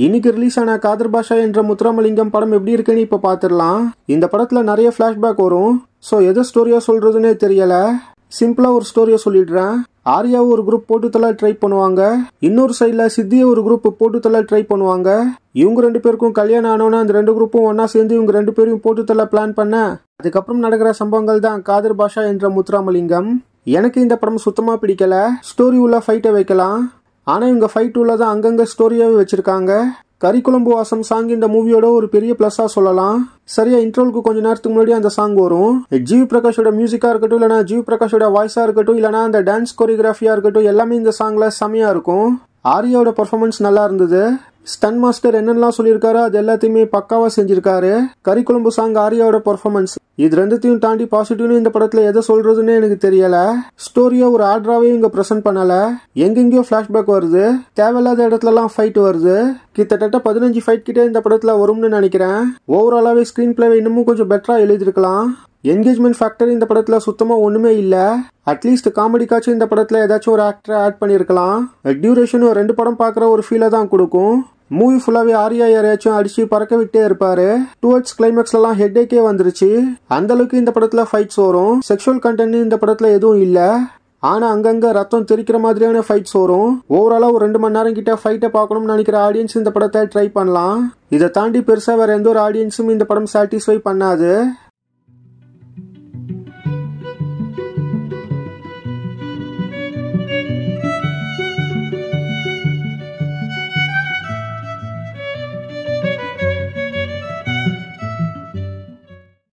இன்னைக்கு ரிலீஸ் ஆன காதர் பாஷா என்ற முத்துராமலிங்கம் படம் எப்படி இருக்குன்னு இப்போ பார்த்துடலாம் இந்த படத்தில் நிறைய ஃப்ளாஷ்பேக் வரும் ஸோ எதை ஸ்டோரியாக சொல்கிறதுனே தெரியல சிம்பிளாக ஒரு ஸ்டோரியை சொல்லிடுறேன் ஆர்யாவை ஒரு குரூப் போட்டு தள்ள ட்ரை பண்ணுவாங்க இன்னொரு சைடில் சித்தியை ஒரு குரூப் போட்டு தள்ள ட்ரை பண்ணுவாங்க இவங்க ரெண்டு பேருக்கும் கல்யாணம் ஆனோன்னா அந்த ரெண்டு குரூப்பும் ஒன்றா சேர்ந்து இவங்க ரெண்டு பேரையும் போட்டு தள்ள பிளான் பண்ண அதுக்கப்புறம் நடக்கிற சம்பவங்கள் தான் காதர் பாஷா என்ற முத்துராமலிங்கம் எனக்கு இந்த படம் சுத்தமாக பிடிக்கல ஸ்டோரி உள்ள ஃபைட்டை வைக்கலாம் ஆனால் இவங்க ஃபைட் உள்ள தான் அங்கங்கே ஸ்டோரியாகவே வச்சுருக்காங்க கறிக்குழம்பு வாசம் சாங் இந்த மூவியோட ஒரு பெரிய ப்ளஸ்ஸாக சொல்லலாம் சரியா இன்ட்ரோலுக்கு கொஞ்ச நேரத்துக்கு முன்னாடி அந்த சாங் வரும் ஜீவ் பிரகாஷோட மியூசிக்காக இருக்கட்டும் இல்லைனா ஜீவ் பிரகாஷோட வாய்ஸாக இருக்கட்டும் இல்லைனா அந்த டான்ஸ் கொரியோகிராஃபியாக இருக்கட்டும் எல்லாமே இந்த சாங்ல செமையாக இருக்கும் ஆரியாவோட பர்ஃபார்மன்ஸ் நல்லா இருந்தது ஸ்டன் மாஸ்டர் என்னென்னலாம் சொல்லியிருக்காரோ அது எல்லாத்தையுமே பக்காவா செஞ்சிருக்காரு கறிக்குழம்பு சாங் ஆரியாவோட பர்ஃபார்மன்ஸ் இது ரெண்டுத்தையும் தாண்டி பாசிட்டிவ்னு இந்த படத்துல எதை சொல்றதுன்னு எனக்கு தெரியல ஸ்டோரியா ஒரு ஆர்டராவே இங்க ப்ரெசென்ட் பண்ணல எங்கெங்கயோ பிளாஷ்பேக் வருது தேவையில்லாத இடத்துலலாம் ஃபைட் வருது கிட்டத்தட்ட பதினஞ்சு ஃபைட் கிட்டே இந்த படத்துல வரும்னு நினைக்கிறேன் ஓவராலாவே ஸ்கிரீன் பிளேவை இன்னமும் கொஞ்சம் பெட்டரா எழுதிருக்கலாம் என்கேஜ்மெண்ட் ஃபேக்டர் இந்த படத்துல சுத்தமா ஒண்ணுமே இல்ல அட்லீஸ்ட் காமெடிக்காச்சும் இந்த படத்துல ஏதாச்சும் ஒரு ஆக்டரை ஆட் பண்ணிருக்கலாம் டியூரேஷனும் ரெண்டு படம் பார்க்குற ஒரு ஃபீலை தான் கொடுக்கும் மூவி ஃபுல்லாவே ஆரியா யாரையாச்சும் அடிச்சு பறக்க விட்டே இருப்பாரு டுவர்ட்ஸ் கிளைமேக்ஸ்ல எல்லாம் ஹெட்டேக்கே வந்துருச்சு அந்த அளவுக்கு இந்த படத்துல ஃபைட்ஸ் வரும் செக்ஷுவல் கண்டென்ட் இந்த படத்துல எதுவும் இல்ல ஆனா அங்கங்க ரத்தம் தெரிக்கிற மாதிரியான ஃபைட்ஸ் வரும் ஓவராலா ஒரு ரெண்டு மணி நேரம் கிட்ட ஃபைட்டை பார்க்கணும்னு நினைக்கிற ஆடியன்ஸ் இந்த படத்தை ட்ரை பண்ணலாம் இதை தாண்டி பெருசா வேற எந்த ஒரு ஆடியன்ஸும் இந்த படம் சாட்டிஸ்ஃபை பண்ணாது